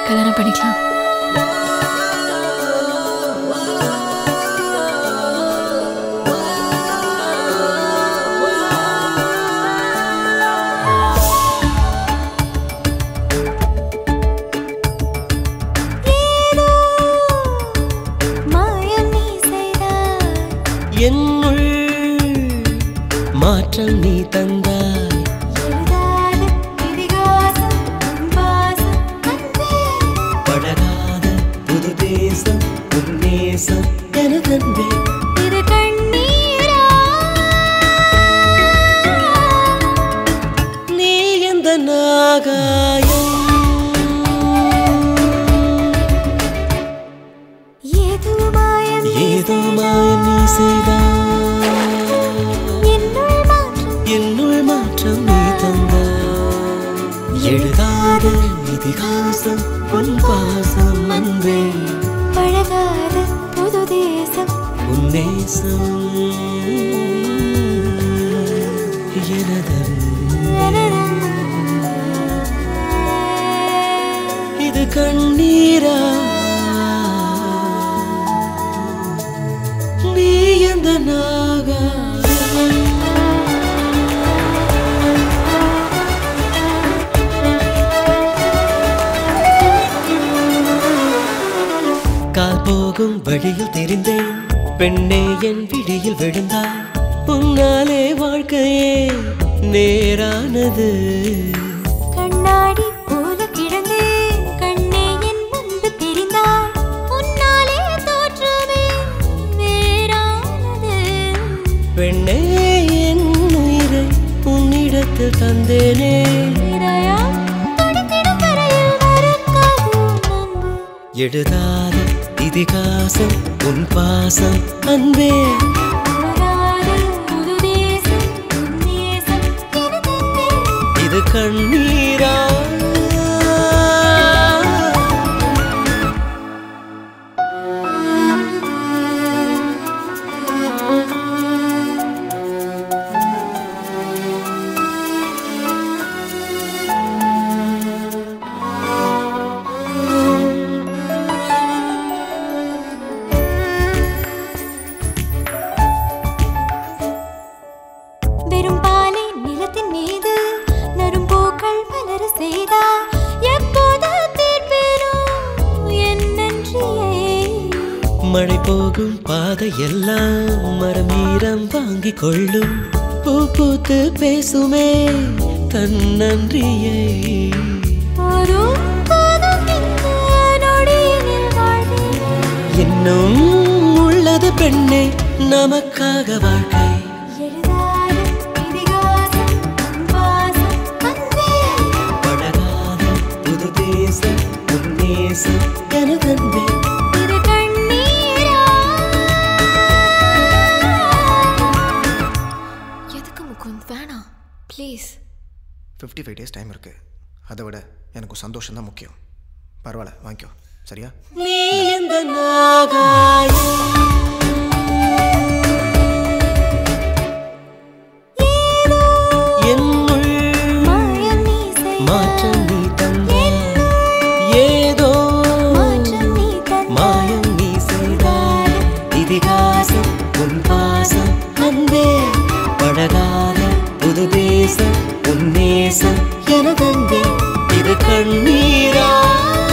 கல்யாணம் பண்ணிக்கலாம் மாயம் நீ செய்தாய் என்னுள் மாற்றம் நீ தந்தாய் எழுதாத இதிகாசம் உன் வாசம் அன்பே பழகாத புது தேசம் உன் நேசம் எனதன்பே இரு கண்ணீரா நீ எந்த நாகாயம் ஏதோ மாயம் நீ ஏதோ மாயம் நீ செய்தாய் என்னுள் மாற்றம் என்னுள் மாற்றம் நீ தந்தாய் எழுதாத இதிகாசம் உன் பாசம் அன்பே பழகாத புது தேசம் உன் நேசம் எனதன்பே இது கண்ணீரா நீ எந்த நாகா கால் போகும் வழியில் தெரிந்தேன் பெண்ணே என் விழியில் விழுந்தாய் உன்னாலே வாழ்க்கையே நேரானது கண்ணாடி போல கிடந்தேன் கண்ணே என் முன்பு தெரிந்தாய் உன்னாலே தோற்றமே வேறானது பெண்ணே என் உயிரை உன்னிடத்தில் தந்தேனே இதயம் துடித்திடும் வரையில் மறக்காது நம்பு எழுதாத இதிகாசம் உன் பாசம் அன்பே அழகாத புது தேசம் உன் நேசம் எனதன்பே இது கண்ணீரா வெறும் பாலை நிலத்தின் மீது நறும்பூக்கள் மலர செய்தா எப்போது தீர்ப்பேனோ என் நன்றியை மழை போகும் பாதை எல்லாம் மரமீரம் வாங்கிக் கொள்ளும் பூ பூத்து பேசுமே தன் நன்றியை ஒரு போதும் இந்த நொடியினில் வாழ்வேன் இன்னும் உள்ளது பெண்ணே நமக்காக வாழ்க்கை எழுதாத இதிகாசம் உன் வாசம் அன்பே பழகாத புது தேசம் உன் நேசம் எனதன்பே இரு கண்ணீரா எதுக்கு முகுந்த் வேணாம் please fifty five days time இருக்குது அதை விட எனக்கு சந்தோஷம் தான் முக்கியம் பரவாயில்ல வாங்கிக்கோ சரியா நீ எந்த நாகாயம் என்னுள் மாயம் நீ செய்தாய் மாற்றம் நீ தந்தாய் ஏதோ மாற்றம் நீ தந்தாய் மாயம் நீ செய்தாய் இதிகாசம் உன் பாசம் அன்பே பழகாத புது தேசம் உன் நேசம் எனதன்பே இது கண்ணீரா